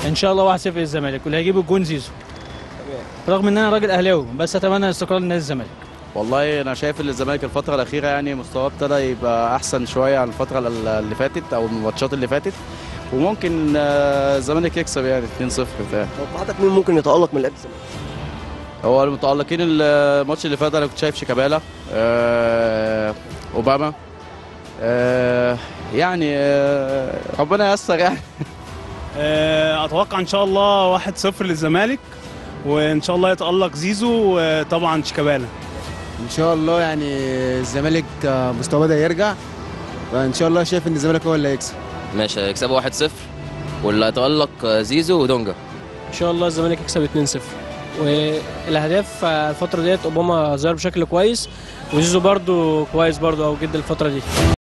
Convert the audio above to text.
ان شاء الله 1-0 للزمالك واللي هيجيب الجون زيزو رغم ان انا راجل اهلاوي بس اتمنى استقرار نادي الزمالك والله انا شايف ان الزمالك الفتره الاخيره يعني مستواه ابتدى يبقى احسن شويه عن الفتره اللي فاتت او الماتشات اللي فاتت وممكن آه، الزمالك يكسب يعني 2-0 بتاع توقعاتك مين ممكن يتالق من لعيبه الزمالك؟ هو المتالقين الماتش اللي فات انا كنت شايف شيكابالا آه، اوباما آه، يعني آه، ربنا ييسر يعني آه، اتوقع ان شاء الله 1-0 للزمالك وان شاء الله يتالق زيزو وطبعا شيكابالا ان شاء الله يعني الزمالك مستواه بدا يرجع فان شاء الله شايف ان الزمالك هو اللي هيكسب ماشي هيكسبوا 1-0 واللي هيتألق زيزو ودونجا ان شاء الله الزمالك يكسب 2-0 والاهداف الفتره ديت اوباما ظهر بشكل كويس وزيزو برضو كويس برضو او جدا الفتره دي